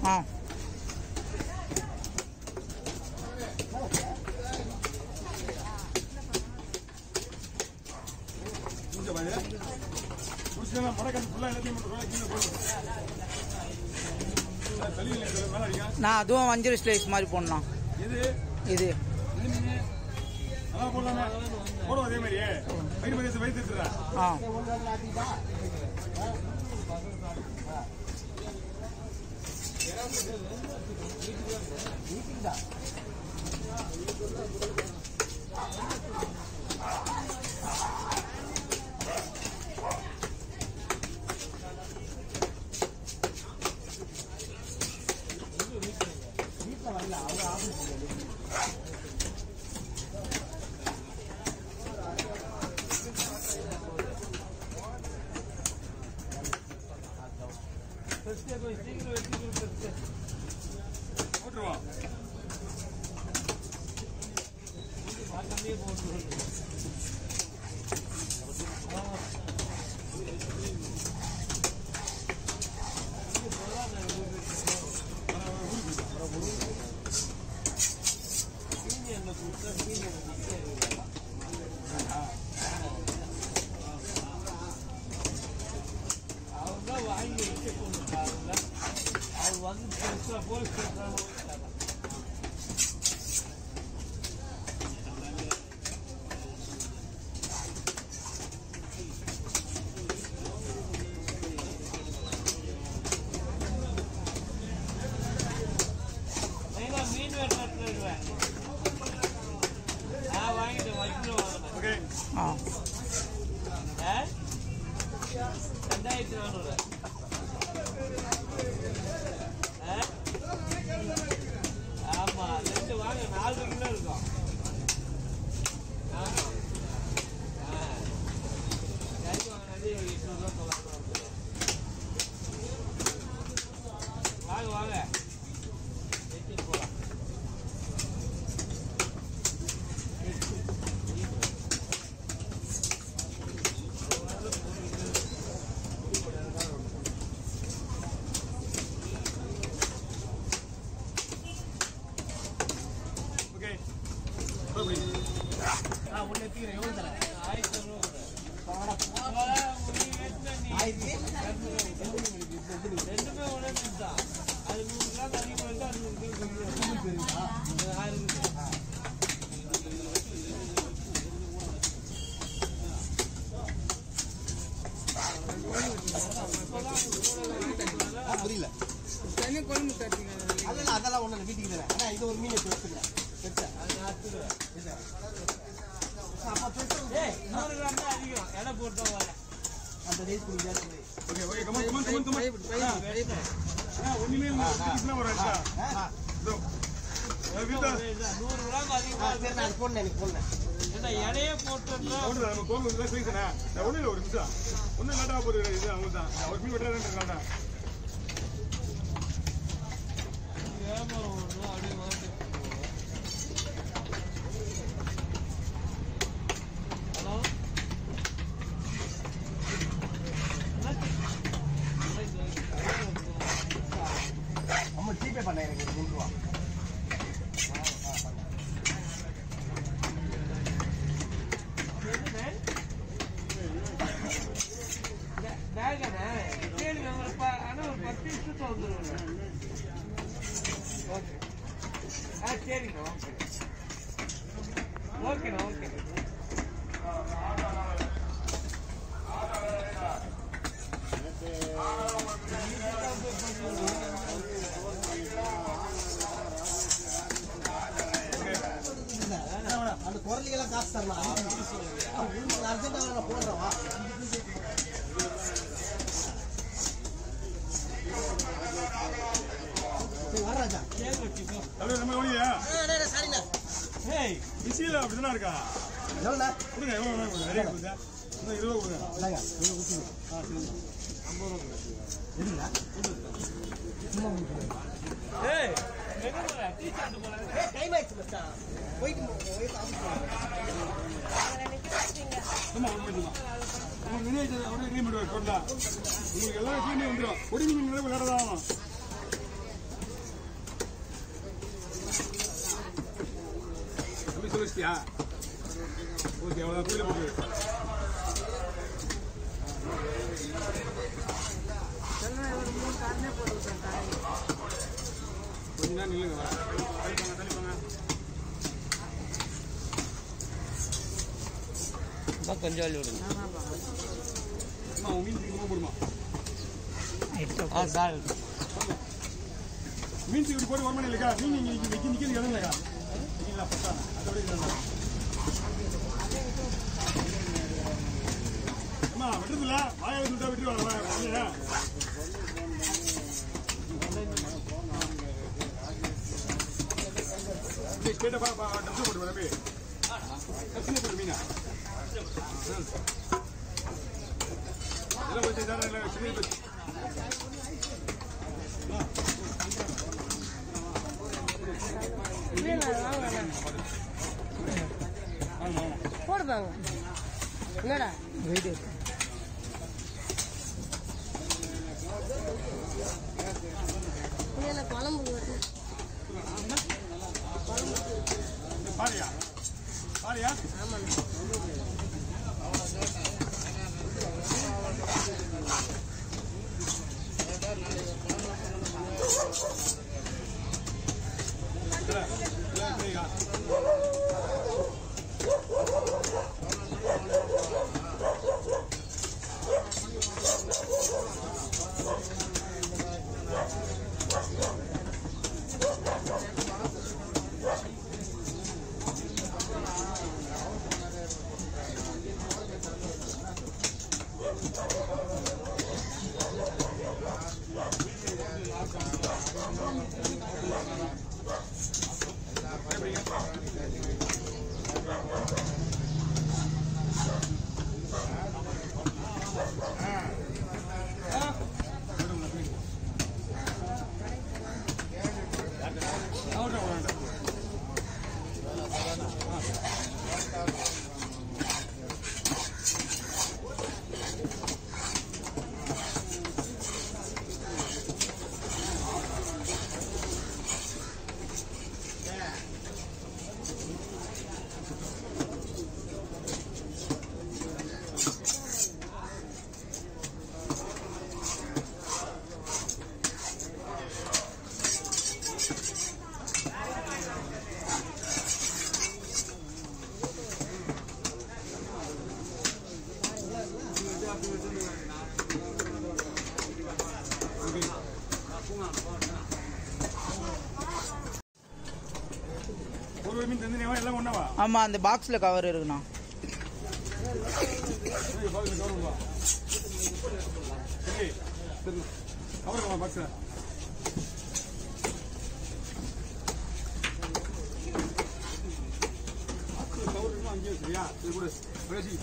ஆ கொஞ்சம் பாரு முடிச்சுக்கலாம் மடக்கன் ஃபுல்லாக எல்லாத்தையும் போட்டு கீழே போடு கழிவு மேலே அடிக்க நான் அதுவும் வஞ்சரி ஸ்லைஸ் மாதிரி போடணும் எது இது நல்லா போடலாமே போடுவோம் அதே மாதிரியே வயிறு பிரதேசம் வயிற்று எடுத்துறா ஆ போட்டுருவோம் மீன் வெட்டுறேன் நான் வாங்கிட்டு வச்சுட்டு வாங்கினேன் ஓகே ஆ ரெண்டாயிரத்தி நானூறு ஆமா ரெண்டு வாங்க நாலு கிலோ இருக்கும் ஆமா ஆ. கறி வாங்கினது எட்நூறுவா தொள்ளாயிரம் ரூபா வாங்க வாங்க எடுத்துட்டு போலாம் ஓகே அப்படி ஆயிரத்தி ஐநூறு ரெண்டுமே ஒரே மீன் தான் அது நூறு கிராம் அதிகமாக இருக்கு அது நூறு கிலோ ஆயிரம் புரியல தனி குழம்பு தட்டிங்க அதெல்லாம் அதெல்லாம் ஒண்ணு இல்லை வீட்டுக்கு தரேன் ஆனா இது ஒரு மீன் எடுத்து வச்சுக்கிறேன் பெருசா அப்ப பெருசா ஏய் நூறு கிராம் தான் அதிகம் எடை போட்டு வரேன் அந்த ரேஸ் பண்ணி ஜாஸ்தி okay okay come on come on come on come on ஆ ஒண்ணுமே இல்லை இதுக்குலாம் ஒரு அடிச்சா இதோ அது வீட்டா நூறு கிராம் ஆ, அதிகமாக சரி நான் போடணும் எனக்கு போடணும் ஏன்னா எடையே போட்டுருந்தா ஒன்று நம்ம கோவில் இதெல்லாம் செய்யுதுண்ணே நான் ஒன்றும் இல்லை ஒரு நிமிஷம் ஒன்றும் லேட்டாக போகுது இது அவங்க தான் ஒரு மீன் வெட்டுறாருன்றா வியாபாரம் ஒன்று அப்படியே வாங்கிட்டு ஹலோ அம்மா ஜிபே பண்ண எனக்கு ஒரு நூறு ரூபா பேகண்ணே கேளுங்க ஒரு ப- ஆனா ஒரு பத்து நிமிஷத்துல வந்துருவேன் ஓகே ஆ சரிங்க ஓகே ஓகேண்ணா ஓகே அந்த குரலுக்கெல்லாம் காசு தரலாம் அர்ஜென்ட்டாக நான் போடுறவா வராஜா கேள்வி வச்சுக்கோ அது நம்ம ஒழியா சரிண்ணா ஏய் பிஸியில் அப்படி தானே இருக்கா எவ்வளோண்ணா கொடுங்க எவ்வளோ வேணும் கொடுங்க நிறைய கொடுங்க இன்னும் இருபது கொடுங்க இல்லைங்க இவ்வளோ கொடுத்துருங்க ஆ சரி எதுங்களா சும்மா கொடுக்குறேன் ஏய் எங்க போற டீ சாப்பிட்டு போறாங்க ஏய் டைம் ஆயிடுச்சு மச்சான் போயிட்டு போயிட்டு ஆஃபீஸ் ஆமா ஒரு மணி தான் உங்க மினியேச்சர் அப்படியே க்ளீன் பண்ணுவார் போடலாம் உங்களுக்கு எல்லாம் க்ளீன் வந்துடும் ஒடி மீன் நிறைய விளையாட தான் ஆகணும் வச்சியா ஓகே அவ்வளோதான் தூக்கில போட்டு கொஞ்ச நேரம் நில்லுங்க வா. தள்ளி போங்க தள்ளி போங்க அப்பா கொஞ்சம் அள்ளி விடுங்க அம்மா உன் மீன் சீக்கிரமா போடுமா ஆ சார் மீன் இப்படி போட்டு ஒரு மணி இல்லைக்கா மீன் இங்கே நிற்க நிற்க நிற்கிறது இடம் இல்லைக்கா இல்லைங்களா பத்தா அதோட இல்லை அம்மா விட்டுறதில்ல வாயை விட்டு விட்டு வரல கேட்ட பா பா டம்ஸ் போட்டு வரவே சின்ன போட்டு மீனா எல்லாம் வச்சு தானே எல்லாம் சின்ன போட்டு போடு பாங்க என்னடா வீடியோ இல்ல குழம்பு வருது பாரியா பாரியா ஒரு ஒரு மீன் தந்தனேவா எல்லாம் ஒண்ணாவா ஆமாம் அந்த பாக்ஸில் கவர் இருக்குண்ணா ஏய், பாக்ஸ்ல கவர் பண்ணுவா ஏய், சரி. கவர் பண்ணுவா பாக்ஸ்ல பாக்ஸ்ல கவர் இருக்குமா அங்கேயே சரியா இது கூட பேசி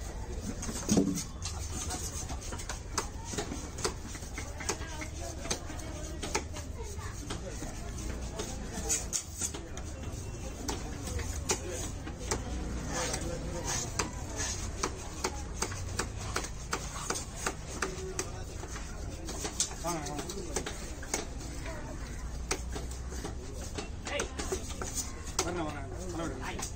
வாங்க வாங்க வரணும் வாங்க நல்லா விடுங்க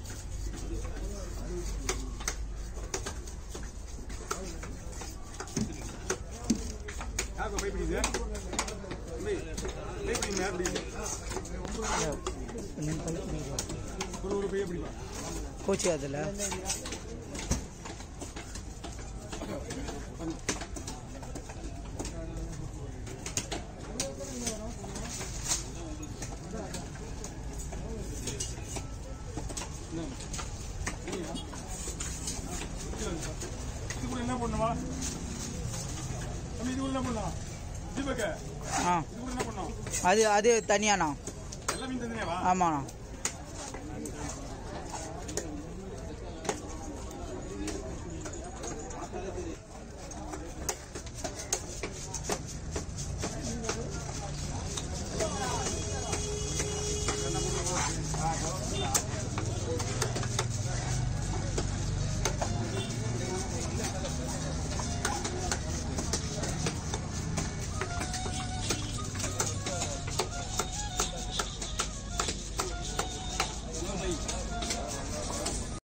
யாருக்கு பை பிடிக்குது தம்பி, பை பிடிங்க யார் பிடிக்குது ஒரு ஒரு பையை பிடிப்பா கோச்சு அதில் இது கூட என்ன பண்ணுவா தம்பி இது கூட என்ன பண்ணலாம் தீபக்க ஆ இது கூட என்ன பண்ணோம் அது அது தனியாண்ணா எல்லா மீன் தந்தனேவா ஆமாண்ணா